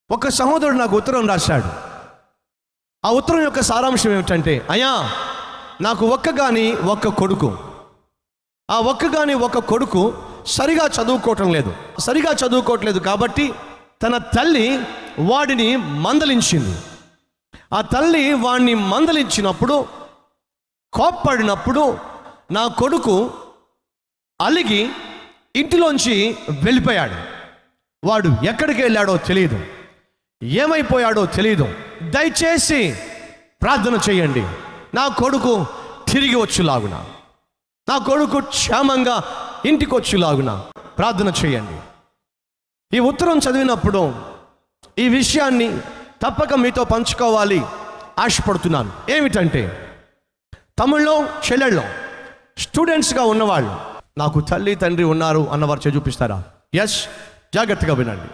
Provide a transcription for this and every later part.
ఒక సహోదరుడు నాకు ఉత్తరం రాశాడు ఆ ఉత్తరం యొక్క సారాంశం ఏమిటంటే అయ్యా నాకు ఒక్క గాని ఒక్క కొడుకు ఆ ఒక్క గాని ఒక్క కొడుకు సరిగా చదువుకోవటం లేదు సరిగా చదువుకోవట్లేదు కాబట్టి తన తల్లి వాడిని మందలించింది ఆ తల్లి వాడిని మందలించినప్పుడు కోప్పడినప్పుడు నా కొడుకు అలిగి ఇంటిలోంచి వెళ్ళిపోయాడు వాడు ఎక్కడికి వెళ్ళాడో తెలియదు ఏమైపోయాడో తెలియదు దయచేసి ప్రార్థన చేయండి నా కొడుకు తిరిగి వచ్చులాగున నా కొడుకు క్షేమంగా ఇంటికి వచ్చులాగున ప్రార్థన చేయండి ఈ ఉత్తరం చదివినప్పుడు ఈ విషయాన్ని తప్పక మీతో పంచుకోవాలి ఆశపడుతున్నాను ఏమిటంటే తమిళ్లో చెల్లెళ్ళలో స్టూడెంట్స్గా ఉన్నవాళ్ళు నాకు తల్లి తండ్రి ఉన్నారు అన్నవారు చే చూపిస్తారా ఎస్ జాగ్రత్తగా వినండి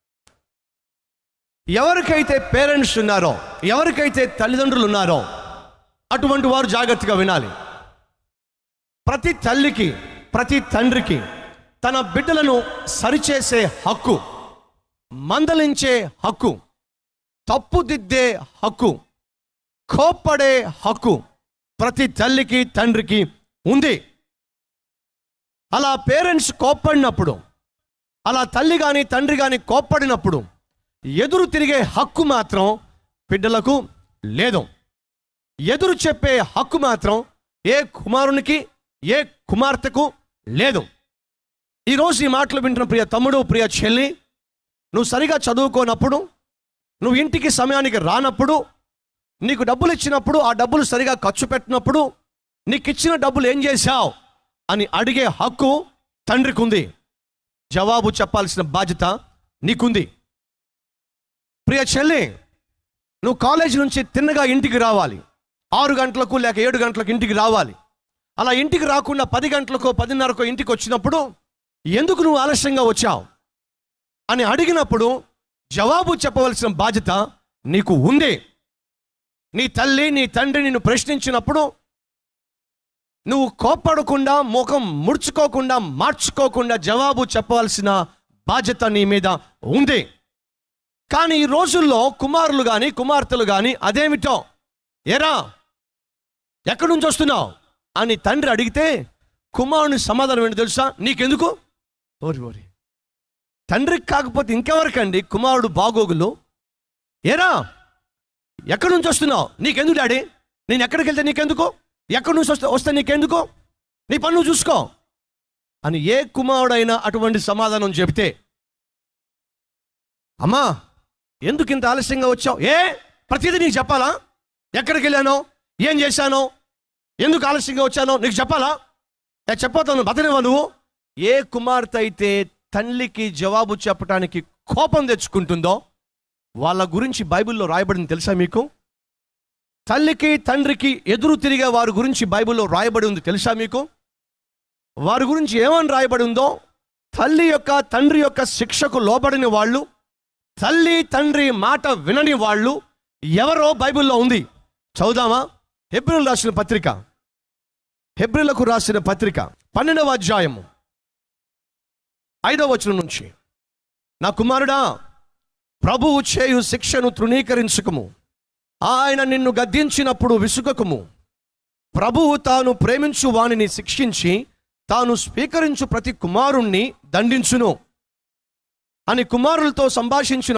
ఎవరికైతే పేరెంట్స్ ఉన్నారో ఎవరికైతే తల్లిదండ్రులు ఉన్నారో అటువంటి వారు జాగ్రత్తగా వినాలి ప్రతి తల్లికి ప్రతి తండ్రికి తన బిడ్డలను సరిచేసే హక్కు మందలించే హక్కు తప్పుదిద్దే హక్కు కోప్పడే హక్కు ప్రతి తల్లికి తండ్రికి ఉంది అలా పేరెంట్స్ కోప్పడినప్పుడు అలా తల్లి కానీ తండ్రి కానీ కోప్పడినప్పుడు ఎదురు తిరిగే హక్కు మాత్రం బిడ్డలకు లేదు ఎదురు చెప్పే హక్కు మాత్రం ఏ కుమారునికి ఏ కుమార్తెకు లేదు ఈరోజు ఈ మాటలు వింటున్న ప్రియ తమ్ముడు ప్రియ చెల్లి నువ్వు సరిగా చదువుకోనప్పుడు నువ్వు ఇంటికి సమయానికి రానప్పుడు నీకు డబ్బులు ఇచ్చినప్పుడు ఆ డబ్బులు సరిగా ఖర్చు పెట్టినప్పుడు నీకు ఇచ్చిన డబ్బులు ఏం చేశావు అని అడిగే హక్కు తండ్రికి ఉంది జవాబు చెప్పాల్సిన బాధ్యత నీకుంది ప్రియ చెల్లి నువ్వు కాలేజీ నుంచి తిన్నగా ఇంటికి రావాలి ఆరు గంటలకు లేక ఏడు గంటలకు ఇంటికి రావాలి అలా ఇంటికి రాకుండా పది గంటలకో పదిన్నరకో ఇంటికి వచ్చినప్పుడు ఎందుకు నువ్వు ఆలస్యంగా వచ్చావు అని అడిగినప్పుడు జవాబు చెప్పవలసిన బాధ్యత నీకు ఉంది నీ తల్లి నీ తండ్రి నిన్ను ప్రశ్నించినప్పుడు నువ్వు కోప్పడకుండా ముఖం ముడుచుకోకుండా మార్చుకోకుండా జవాబు చెప్పవలసిన బాధ్యత నీ మీద ఉంది కానీ ఈ రోజుల్లో కుమారులు కానీ కుమార్తెలు కానీ అదేమిటో ఎరా ఎక్కడి నుంచి వస్తున్నావు అని తండ్రి అడిగితే కుమారుని సమాధానం ఏంటి తెలుసా నీకెందుకు ఓరి ఓరి తండ్రికి కాకపోతే ఇంకెవరికండి కుమారుడు బాగోగులు ఏరా ఎక్కడి నుంచి వస్తున్నావు నీకెందుకు డాడీ నేను ఎక్కడికి వెళ్తే నీకెందుకు ఎక్కడి నుంచి వస్తే వస్తే నీకెందుకు నీ పన్ను చూసుకో అని ఏ కుమారుడైనా అటువంటి సమాధానం చెబితే అమ్మా ఎందుకు ఇంత ఆలస్యంగా వచ్చావు ఏ ప్రతిదీ నీకు చెప్పాలా ఎక్కడికి వెళ్ళానో ఏం చేశానో ఎందుకు ఆలస్యంగా వచ్చానో నీకు చెప్పాలా ఏ చెప్పతాను బతనివా నువ్వు ఏ కుమార్తె అయితే తల్లికి జవాబు చెప్పడానికి కోపం తెచ్చుకుంటుందో వాళ్ళ గురించి బైబిల్లో రాయబడింది తెలుసా మీకు తల్లికి తండ్రికి ఎదురు తిరిగే వారి గురించి బైబిల్లో రాయబడి ఉంది తెలుసా మీకు వారి గురించి ఏమని రాయబడి ఉందో తల్లి యొక్క తండ్రి యొక్క శిక్షకు లోబడిన వాళ్ళు తల్లి తండ్రి మాట వినని వాళ్ళు ఎవరో బైబిల్లో ఉంది చదువుదామా హెబ్రిల్ రాసిన పత్రిక హెబ్రిలకు రాసిన పత్రిక పన్నెండవ అధ్యాయము ఐదవ వచనం నుంచి నా కుమారుడా ప్రభువు చేయు శిక్షను తృణీకరించుకము ఆయన నిన్ను గద్దించినప్పుడు విసుగకము ప్రభువు తాను ప్రేమించు వానిని శిక్షించి తాను స్వీకరించు ప్రతి కుమారుణ్ణి దండించును అని కుమారులతో సంభాషించిన